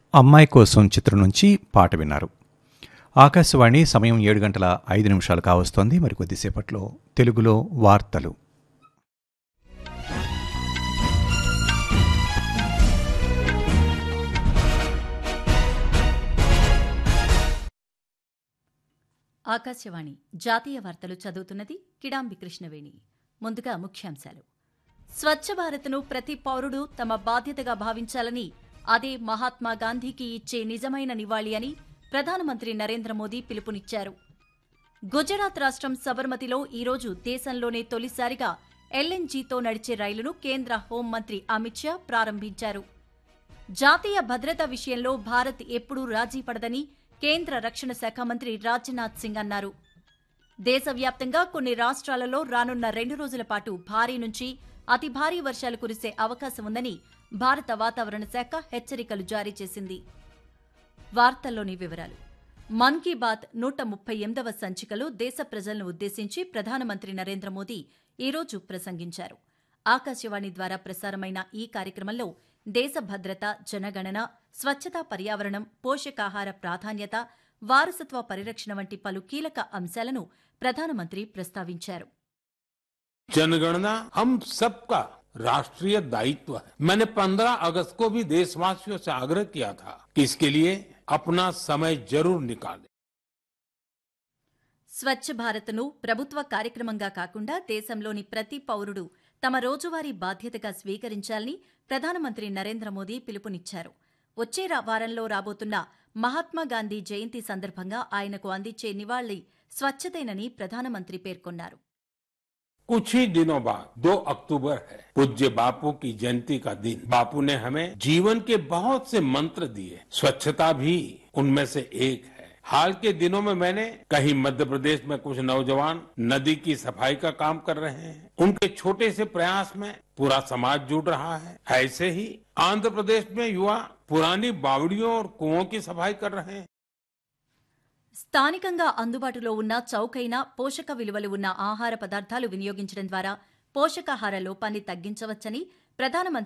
అమ్మాయి కోసం చిత్రం నుంచి పాట విన్నారు ఆకాశవాణి సమయం ఏడు గంటల ఐదు నిమిషాలు కావస్తోంది మరి కొద్దిసేపట్లో తెలుగులో వార్తలు ఆకాశవాణి జాతీయ వార్తలు చదువుతున్నది కిడాంబి కృష్ణవేణి ముందుగా ముఖ్యాంశాలు స్వచ్ఛ భారత్ను ప్రతి పౌరుడు తమ బాధ్యతగా భావించాలని అదే మహాత్మా గాంధీకి ఇచ్చే నిజమైన నివాళి అని ప్రధానమంత్రి నరేంద్ర మోదీ పిలుపునిచ్చారు గుజరాత్ రాష్ట్రం సబర్మతిలో ఈరోజు దేశంలోనే తొలిసారిగా ఎల్ఎన్జీతో నడిచే రైలును కేంద్ర హోంమంత్రి అమిత్ షా ప్రారంభించారు జాతీయ భద్రత విషయంలో భారత్ ఎప్పుడూ రాజీ పడదని కేంద్ర రక్షణ శాఖ మంత్రి రాజ్నాథ్ సింగ్ అన్నారు దేశవ్యాప్తంగా కొన్ని రాష్ట్రాలలో రానున్న రెండు రోజుల పాటు భారీ నుంచి అతి భారీ వర్షాలు కురిసే అవకాశం ఉందని భారత వాతావరణ శాఖ హెచ్చరికలు జారీ చేసింది వార్తల్లోని వివరాలు మన్ కీ బాత్ నూట ముప్పై ఎనిమిదవ సంచికలో దేశ ప్రజలను ఉద్దేశించి ప్రధానమంత్రి నరేంద్ర మోదీ ఈరోజు ప్రసంగించారు ఆకాశవాణి ద్వారా ప్రసారమైన ఈ కార్యక్రమంలో దేశ భద్రత జనగణన స్వచ్ఛత పర్యావరణం పోషకాహార ప్రాధాన్యత వారసత్వ పరిరక్షణ వంటి పలు కీలక అంశాలను ప్రధానమంత్రి ప్రస్తావించారు जनगणना हम सबका राष्ट्रीय दायित्व है मैंने 15 अगस्त को भी देशवासियों से आग्रह किया था कि इसके लिए अपना समय जरूर निकालें స్వచ్ఛ భారత్ను ప్రభుత్వ కార్యక్రమంగా కాకుండా దేశంలోని ప్రతి పౌరుడు తమ రోజువారీ బాధ్యతగా స్వీకరించాలని ప్రధానమంత్రి నరేంద్ర మోదీ పిలుపునిచ్చారు వచ్చే రా- వారంలో రాబోతున్న మహాత్మా గాంధీ జయంతి సందర్భంగా ఆయనకు అందించే నివాళి స్వచ్ఛతేనని ప్రధానమంత్రి పేర్కొన్నారు कुछ ही दिनों बाद 2 अक्टूबर है पूज्य बापू की जयंती का दिन बापू ने हमें जीवन के बहुत से मंत्र दिए स्वच्छता भी उनमें से एक है हाल के दिनों में मैंने कहीं मध्य प्रदेश में कुछ नौजवान नदी की सफाई का काम कर रहे हैं उनके छोटे से प्रयास में पूरा समाज जुड़ रहा है ऐसे ही आंध्र प्रदेश में युवा पुरानी बावड़ियों और कुओं की सफाई कर रहे हैं స్థానికంగా అందుబాటులో ఉన్న చౌకైన పోషక విలువలు ఉన్న ఆహార పదార్థాలు వినియోగించడం ద్వారా పోషకాహార లోపాన్ని తగ్గించవచ్చని ప్రధానమంత్రి